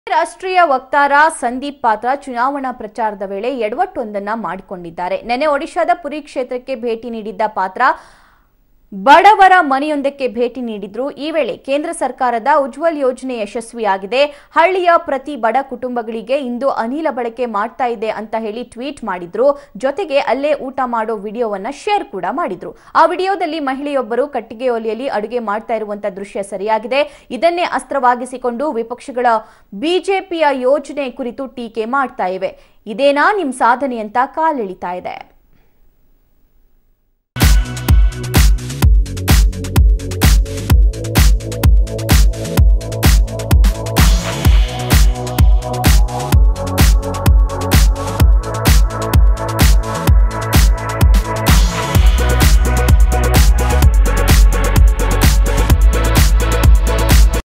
ರಾಷ್ಟ್ರೀಯ ವಕ್ತಾರ ಸಂದೀಪ್ ಪಾತ್ರ ಚುನಾವಣಾ ಪ್ರಚಾರದ ವೇಳೆ ಎಡವಟ್ಟೊಂದನ್ನ ಮಾಡಿಕೊಂಡಿದ್ದಾರೆ ನೆನೆ ಒಡಿಶಾದ ಪುರಿ ಕ್ಷೇತ್ರಕ್ಕೆ ಭೇಟಿ ನೀಡಿದ್ದ ಪಾತ್ರ ಬಡವರ ಮನೆಯೊಂದಕ್ಕೆ ಭೇಟಿ ನೀಡಿದ್ರು ಈ ವೇಳೆ ಕೇಂದ್ರ ಸರ್ಕಾರದ ಉಜ್ವಲ್ ಯೋಜನೆ ಯಶಸ್ವಿಯಾಗಿದೆ ಹಳ್ಳಿಯ ಪ್ರತಿ ಬಡ ಕುಟುಂಬಗಳಿಗೆ ಇಂದು ಅನಿಲ ಬಳಕೆ ಮಾಡ್ತಾ ಇದೆ ಅಂತ ಹೇಳಿ ಟ್ವೀಟ್ ಮಾಡಿದ್ರು ಜೊತೆಗೆ ಅಲ್ಲೇ ಊಟ ಮಾಡೋ ವಿಡಿಯೋವನ್ನ ಶೇರ್ ಕೂಡ ಮಾಡಿದ್ರು ಆ ವಿಡಿಯೋದಲ್ಲಿ ಮಹಿಳೆಯೊಬ್ಬರು ಕಟ್ಟಿಗೆ ಒಲೆಯಲ್ಲಿ ಅಡುಗೆ ಮಾಡ್ತಾ ಇರುವಂತ ದೃಶ್ಯ ಸರಿಯಾಗಿದೆ ಇದನ್ನೇ ಅಸ್ತ್ರವಾಗಿಸಿಕೊಂಡು ವಿಪಕ್ಷಗಳ ಬಿಜೆಪಿಯ ಯೋಜನೆ ಕುರಿತು ಟೀಕೆ ಮಾಡ್ತಾ ಇವೆ ಇದೇನಾ ನಿಮ್ ಸಾಧನೆ ಅಂತ ಕಾಲೆಳಿತಾ ಇದೆ